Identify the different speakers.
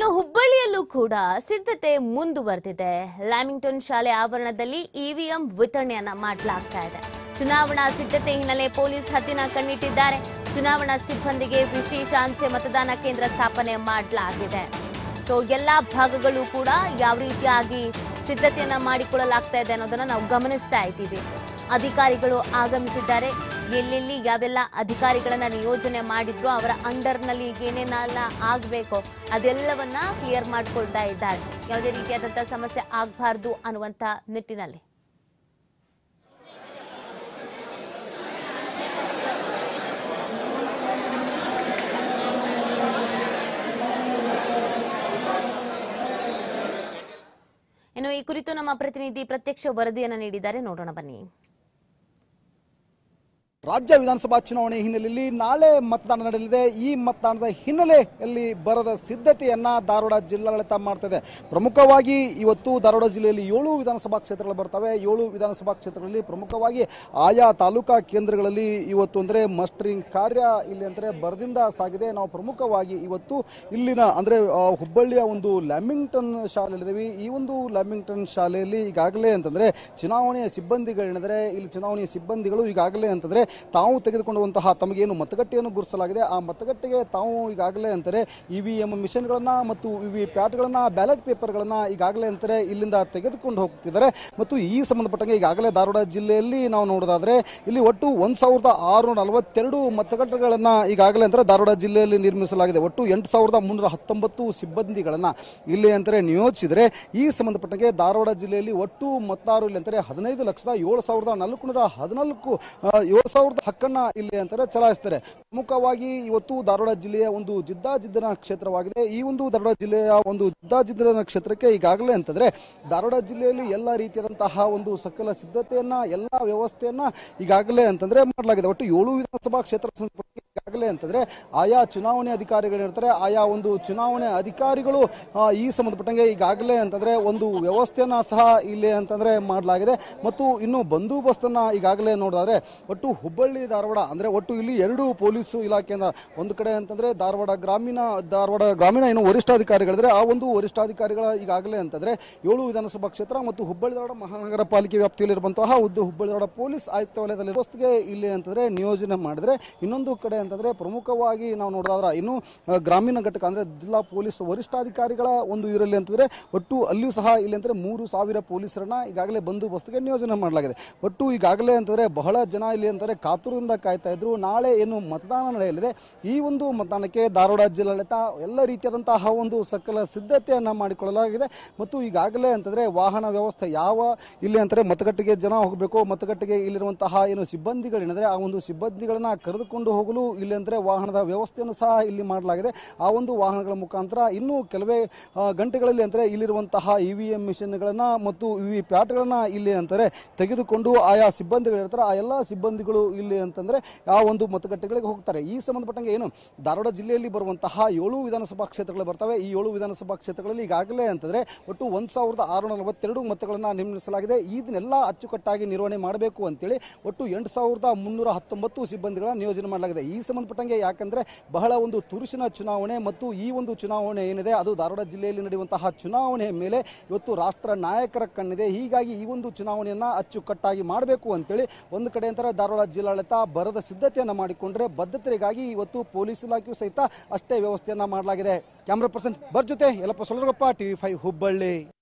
Speaker 1: ಇನ್ನು ಹುಬ್ಬಳ್ಳಿಯಲ್ಲೂ ಕೂಡ ಸಿದ್ಧತೆ ಮುಂದುವರೆದಿದೆ ಲ್ಯಾಮಿಂಗ್ಟನ್ ಶಾಲೆ ಆವರಣದಲ್ಲಿ ಇವಿಎಂ ವಿತರಣೆಯನ್ನ ಮಾಡಲಾಗ್ತಾ ಇದೆ ಚುನಾವಣಾ ಸಿದ್ಧತೆ ಹಿನ್ನೆಲೆ ಪೊಲೀಸ್ ಹದ್ದಿನ ಕಣ್ಣಿಟ್ಟಿದ್ದಾರೆ ಚುನಾವಣಾ ಸಿಬ್ಬಂದಿಗೆ ವಿಶೇಷ ಅಂಚೆ ಮತದಾನ ಕೇಂದ್ರ ಸ್ಥಾಪನೆ ಮಾಡಲಾಗಿದೆ ಸೊ ಎಲ್ಲಾ ಭಾಗಗಳು ಕೂಡ ಯಾವ ರೀತಿಯಾಗಿ ಸಿದ್ಧತೆಯನ್ನ ಮಾಡಿಕೊಳ್ಳಲಾಗ್ತಾ ಇದೆ ಅನ್ನೋದನ್ನ ನಾವು ಗಮನಿಸ್ತಾ ಇದ್ದೀವಿ ಅಧಿಕಾರಿಗಳು ಆಗಮಿಸಿದ್ದಾರೆ ಎಲ್ಲೆಲ್ಲಿ ಯಾವೆಲ್ಲ ಅಧಿಕಾರಿಗಳನ್ನ ನಿಯೋಜನೆ ಮಾಡಿದ್ರು ಅವರ ಅಂಡರ್ನಲ್ಲಿ ಏನೇನೆಲ್ಲ ಆಗಬೇಕು ಅದೆಲ್ಲವನ್ನ ಕ್ಲಿಯರ್ ಮಾಡ್ಕೊಳ್ತಾ ಇದ್ದಾರೆ ಯಾವುದೇ ರೀತಿಯಾದಂತಹ ಸಮಸ್ಯೆ ಆಗಬಾರ್ದು ಅನ್ನುವಂಥ ನಿಟ್ಟಿನಲ್ಲಿ ಇನ್ನು ಈ ಕುರಿತು ನಮ್ಮ ಪ್ರತಿನಿಧಿ ಪ್ರತ್ಯಕ್ಷ ವರದಿಯನ್ನು ನೀಡಿದ್ದಾರೆ ನೋಡೋಣ ಬನ್ನಿ
Speaker 2: ರಾಜ್ಯ ವಿಧಾನಸಭಾ ಚುನಾವಣೆ ಹಿನ್ನೆಲೆಯಲ್ಲಿ ನಾಳೆ ಮತದಾನ ನಡೆಯಲಿದೆ ಈ ಮತದಾನದ ಹಿನ್ನೆಲೆಯಲ್ಲಿ ಬರದ ಸಿದ್ಧತೆಯನ್ನ ಧಾರವಾಡ ಜಿಲ್ಲಾಡಳಿತ ಮಾಡ್ತಿದೆ ಪ್ರಮುಖವಾಗಿ ಇವತ್ತು ಧಾರವಾಡ ಜಿಲ್ಲೆಯಲ್ಲಿ ಏಳು ವಿಧಾನಸಭಾ ಕ್ಷೇತ್ರಗಳು ಬರ್ತವೆ ಏಳು ವಿಧಾನಸಭಾ ಕ್ಷೇತ್ರಗಳಲ್ಲಿ ಪ್ರಮುಖವಾಗಿ ಆಯಾ ತಾಲೂಕಾ ಕೇಂದ್ರಗಳಲ್ಲಿ ಇವತ್ತು ಅಂದ್ರೆ ಮಸ್ಟರಿಂಗ್ ಕಾರ್ಯ ಇಲ್ಲಿ ಅಂದ್ರೆ ಬರದಿಂದ ಸಾಗಿದೆ ನಾವು ಪ್ರಮುಖವಾಗಿ ಇವತ್ತು ಇಲ್ಲಿನ ಅಂದ್ರೆ ಆ, ಹುಬ್ಬಳ್ಳಿಯ ಒಂದು ಲ್ಯಾಮಿಂಗ್ಟನ್ ಶಾಲೆಯಲ್ಲಿದ್ದೀವಿ ಈ ಒಂದು ಲ್ಯಾಮಿಂಗ್ಟನ್ ಶಾಲೆಯಲ್ಲಿ ಈಗಾಗಲೇ ಅಂತಂದ್ರೆ ಚುನಾವಣೆಯ ಸಿಬ್ಬಂದಿಗಳೇನಿದ್ರೆ ಇಲ್ಲಿ ಚುನಾವಣೆಯ ಸಿಬ್ಬಂದಿಗಳು ಈಗಾಗಲೇ ಅಂತಂದ್ರೆ ತಾವು ತೆಗೆದುಕೊಂಡುವಂತಹ ತಮಗೇನು ಮತಗಟ್ಟೆಯನ್ನು ಗುರುತಿಸಲಾಗಿದೆ ಆ ಮತಗಟ್ಟೆಗೆ ತಾವು ಈಗಾಗಲೇ ಅಂತಾರೆ ಇ ವಿ ಎಂ ಮಿಷನ್ಗಳನ್ನ ಮತ್ತು ವಿ ವಿ ಪ್ಯಾಟ್ಗಳನ್ನ ಬ್ಯಾಲೆಟ್ ಪೇಪರ್ಗಳನ್ನ ಈಗಾಗಲೇ ಅಂತಾರೆ ಇಲ್ಲಿಂದ ತೆಗೆದುಕೊಂಡು ಹೋಗ್ತಿದ್ದಾರೆ ಮತ್ತು ಈ ಸಂಬಂಧಪಟ್ಟಂಗೆ ಈಗಾಗಲೇ ಧಾರವಾಡ ಜಿಲ್ಲೆಯಲ್ಲಿ ನಾವು ನೋಡೋದಾದ್ರೆ ಇಲ್ಲಿ ಒಟ್ಟು ಒಂದ್ ಸಾವಿರದ ಆರುನೂರ ನಲವತ್ತೆರಡು ಮತಗಟ್ಟೆಗಳನ್ನ ಈಗಾಗಲೇ ಅಂತಾರೆ ಧಾರವಾಡ ಜಿಲ್ಲೆಯಲ್ಲಿ ನಿರ್ಮಿಸಲಾಗಿದೆ ಒಟ್ಟು ಎಂಟು ಸಾವಿರದ ಮುನ್ನೂರ ಹತ್ತೊಂಬತ್ತು ಸಿಬ್ಬಂದಿಗಳನ್ನ ಇಲ್ಲಿ ಅಂತಾರೆ ನಿಯೋಜಿಸಿದರೆ ಈ ಸಂಬಂಧಪಟ್ಟಂಗೆ ಧಾರವಾಡ ಜಿಲ್ಲೆಯಲ್ಲಿ ಒಟ್ಟು ಮತದಾರರು ಇಲ್ಲಿ ಅಂತಾರೆ ಹದಿನೈದು ಲಕ್ಷದ ಏಳು ಸಾವಿರದ ನಾಲ್ಕುನೂರ ಹದಿನಾಲ್ಕು ಏಳು ಸಾವಿರದ ಹಕ್ಕನ್ನ ಇಲ್ಲಿ ಅಂತಾರೆ ಚಲಾಯಿಸ್ತಾರೆ ಪ್ರಮುಖವಾಗಿ ಇವತ್ತು ಧಾರವಾಡ ಜಿಲ್ಲೆಯ ಒಂದು ಜಿದ್ದಾಜಿದ್ದನ ಕ್ಷೇತ್ರವಾಗಿದೆ ಈ ಒಂದು ಧಾರವಾಡ ಜಿಲ್ಲೆಯ ಒಂದು ಜಿದ್ದಾಜಿದ್ದನ ಕ್ಷೇತ್ರಕ್ಕೆ ಈಗಾಗಲೇ ಅಂತಂದ್ರೆ ಧಾರವಾಡ ಜಿಲ್ಲೆಯಲ್ಲಿ ಎಲ್ಲ ರೀತಿಯಾದಂತಹ ಒಂದು ಸಕಲ ಸಿದ್ಧತೆಯನ್ನ ಎಲ್ಲ ವ್ಯವಸ್ಥೆಯನ್ನ ಈಗಾಗಲೇ ಅಂತಂದ್ರೆ ಮಾಡಲಾಗಿದೆ ಒಟ್ಟು ಏಳು ವಿಧಾನಸಭಾ ಕ್ಷೇತ್ರ ಸಂಬಂಧಪಟ್ಟ ಈಗಾಗಲೇ ಅಂತಂದ್ರೆ ಆಯಾ ಚುನಾವಣೆ ಅಧಿಕಾರಿಗಳಿರ್ತಾರೆ ಆಯಾ ಒಂದು ಚುನಾವಣೆ ಅಧಿಕಾರಿಗಳು ಆ, ಈ ಸಂಬಂಧಪಟ್ಟಂಗೆ ಈಗಾಗಲೇ ಅಂತಂದ್ರೆ ಒಂದು ವ್ಯವಸ್ಥೆಯನ್ನ ಸಹ ಇಲ್ಲಿ ಅಂತಂದ್ರೆ ಮಾಡಲಾಗಿದೆ ಮತ್ತು ಇನ್ನು ಬಂದೋಬಸ್ತನ್ನ ಈಗಾಗಲೇ ನೋಡಿದ್ರೆ ಒಟ್ಟು ಹುಬ್ಬಳ್ಳಿ ಧಾರವಾಡ ಅಂದ್ರೆ ಒಟ್ಟು ಇಲ್ಲಿ ಎರಡು ಪೊಲೀಸು ಇಲಾಖೆಯಿಂದ ಒಂದು ಕಡೆ ಅಂತಂದ್ರೆ ಧಾರವಾಡ ಗ್ರಾಮೀಣ ಧಾರವಾಡ ಗ್ರಾಮೀಣ ಏನು ವರಿಷ್ಠಾಧಿಕಾರಿಗಳಿದ್ರೆ ಆ ಒಂದು ವರಿಷ್ಠಾಧಿಕಾರಿಗಳ ಈಗಾಗಲೇ ಅಂತಂದ್ರೆ ಏಳು ವಿಧಾನಸಭಾ ಕ್ಷೇತ್ರ ಮತ್ತು ಹುಬ್ಬಳ್ಳಿ ಧಾರವಾಡ ಮಹಾನಗರ ಪಾಲಿಕೆ ವ್ಯಾಪ್ತಿಯಲ್ಲಿರುವಂತಹ ಒಂದು ಹುಬ್ಬಳ್ಳಿ ಧಾರವಾಡ ಪೊಲೀಸ್ ಆಯುಕ್ತ ವಲಯದಲ್ಲಿ ವ್ಯವಸ್ಥೆಗೆ ಇಲ್ಲಿ ಅಂತಂದ್ರೆ ನಿಯೋಜನೆ ಮಾಡಿದ್ರೆ ಇನ್ನೊಂದು ಕಡೆ ಅಂತಂದ್ರೆ ಪ್ರಮುಖವಾಗಿ ನಾವು ನೋಡೋದಾದ್ರೆ ಇನ್ನು ಆ, ಗ್ರಾಮೀಣ ಘಟಕ ಅಂದ್ರೆ ಜಿಲ್ಲಾ ಪೊಲೀಸ್ ವರಿಷ್ಠಾಧಿಕಾರಿಗಳ ಒಂದು ಇದರಲ್ಲಿ ಅಂತಂದ್ರೆ ಒಟ್ಟು ಅಲ್ಲಿಯೂ ಸಹ ಇಲ್ಲಿ ಅಂತಂದ್ರೆ ಮೂರು ಸಾವಿರ ಪೊಲೀಸರನ್ನ ಈಗಾಗಲೇ ಬಂದೋಬಸ್ತ್ಗೆ ನಿಯೋಜನೆ ಮಾಡಲಾಗಿದೆ ಒಟ್ಟು ಈಗಾಗಲೇ ಅಂತಂದ್ರೆ ಬಹಳ ಜನ ಇಲ್ಲಿ ಅಂತಾರೆ ಕಾತುರದಿಂದ ಕಾಯ್ತಾ ಇದ್ರು ನಾಳೆ ಏನು ಮತದಾನ ನಡೆಯಲಿದೆ ಈ ಒಂದು ಮತದಾನಕ್ಕೆ ಧಾರವಾಡ ಜಿಲ್ಲಾಡಳಿತ ಎಲ್ಲ ರೀತಿಯಾದಂತಹ ಒಂದು ಸಕಲ ಸಿದ್ಧತೆಯನ್ನ ಮಾಡಿಕೊಳ್ಳಲಾಗಿದೆ ಮತ್ತು ಈಗಾಗಲೇ ಅಂತಂದ್ರೆ ವಾಹನ ವ್ಯವಸ್ಥೆ ಯಾವ ಇಲ್ಲಿ ಅಂತಾರೆ ಮತಗಟ್ಟೆಗೆ ಜನ ಹೋಗಬೇಕು ಮತಗಟ್ಟೆಗೆ ಇಲ್ಲಿರುವಂತಹ ಏನು ಸಿಬ್ಬಂದಿಗಳೇನಿದ್ರೆ ಆ ಒಂದು ಸಿಬ್ಬಂದಿಗಳನ್ನ ಕರೆದುಕೊಂಡು ಹೋಗಲು ಇಲ್ಲಿ ಅಂದ್ರೆ ವಾಹನದ ವ್ಯವಸ್ಥೆಯನ್ನು ಸಹ ಇಲ್ಲಿ ಮಾಡಲಾಗಿದೆ ಆ ಒಂದು ವಾಹನಗಳ ಮುಖಾಂತರ ಇನ್ನೂ ಕೆಲವೇ ಆ, ಗಂಟೆಗಳಲ್ಲಿ ಅಂದ್ರೆ ಇಲ್ಲಿರುವಂತಹ ಇ ವಿ ಎಂ ಮಿಷನ್ಗಳನ್ನ ಮತ್ತು ಇ ವಿ ಪ್ಯಾಟ್ಗಳನ್ನ ಇಲ್ಲಿ ಅಂತಾರೆ ತೆಗೆದುಕೊಂಡು ಆಯಾ ಸಿಬ್ಬಂದಿಗಳಿರ್ತಾರೆ ಆ ಎಲ್ಲ ಸಿಬ್ಬಂದಿಗಳು ಇಲ್ಲಿ ಅಂತಂದ್ರೆ ಆ ಒಂದು ಮತಗಟ್ಟೆಗಳಿಗೆ ಹೋಗ್ತಾರೆ ಈ ಸಂಬಂಧಪಟ್ಟಂಗೆ ಏನು ಧಾರವಾಡ ಜಿಲ್ಲೆಯಲ್ಲಿ ಬರುವಂತಹ ಏಳು ವಿಧಾನಸಭಾ ಕ್ಷೇತ್ರಗಳು ಬರ್ತವೆ ಈ ಏಳು ವಿಧಾನಸಭಾ ಕ್ಷೇತ್ರಗಳಲ್ಲಿ ಈಗಾಗಲೇ ಅಂತಂದ್ರೆ ಒಟ್ಟು ಒಂದ್ ಸಾವಿರದ ಆರುನೂರ ನಲವತ್ತೆರಡು ಮತಗಳನ್ನ ನಿರ್ಮಿಸಲಾಗಿದೆ ಇದನ್ನೆಲ್ಲ ಅಚ್ಚುಕಟ್ಟಾಗಿ ನಿರ್ವಹಣೆ ಮಾಡಬೇಕು ಅಂತೇಳಿ ಒಟ್ಟು ಎಂಟು ಸಾವಿರದ ಮುನ್ನೂರ ಹತ್ತೊಂಬತ್ತು ಸಿಬ್ಬಂದಿಗಳ ನಿಯೋಜನೆ ಮಾಡಲಾಗಿದೆ ಈ ಸಂಬಂಧಪಟ್ಟಂಗೆ ಯಾಕಂದ್ರೆ ಬಹಳ ಒಂದು ತುರುಸಿನ ಚುನಾವಣೆ ಮತ್ತು ಈ ಒಂದು ಚುನಾವಣೆ ಏನಿದೆ ಅದು ಧಾರವಾಡ ಜಿಲ್ಲೆಯಲ್ಲಿ ನಡೆಯುವಂತಹ ಚುನಾವಣೆಯ ಮೇಲೆ ಇವತ್ತು ರಾಷ್ಟ್ರ ನಾಯಕರ ಕಣ್ಣಿದೆ ಹೀಗಾಗಿ ಈ ಒಂದು ಚುನಾವಣೆಯನ್ನ ಅಚ್ಚುಕಟ್ಟಾಗಿ ಮಾಡಬೇಕು ಅಂತೇಳಿ ಒಂದು ಕಡೆ ಅಂತಾರೆ ಧಾರವಾಡ ಜಿಲ್ಲಾಡಳಿತ ಬರದ ಸಿದ್ಧತೆಯನ್ನ ಮಾಡಿಕೊಂಡ್ರೆ ಬದ್ಧತೆಗಾಗಿ ಇವತ್ತು ಪೊಲೀಸ್ ಇಲಾಖೆಯು ಸಹಿತ ಅಷ್ಟೇ ವ್ಯವಸ್ಥೆಯನ್ನ ಮಾಡಲಾಗಿದೆ ಕ್ಯಾಮ್ರಾ ಪರ್ಸನ್ ಬರ್ ಜೊತೆ ಯಲ್ಲಪ್ಪ ಸೊಲರಗಪ್ಪ ಟಿವಿ ಫೈವ್ ಹುಬ್ಬಳ್ಳಿ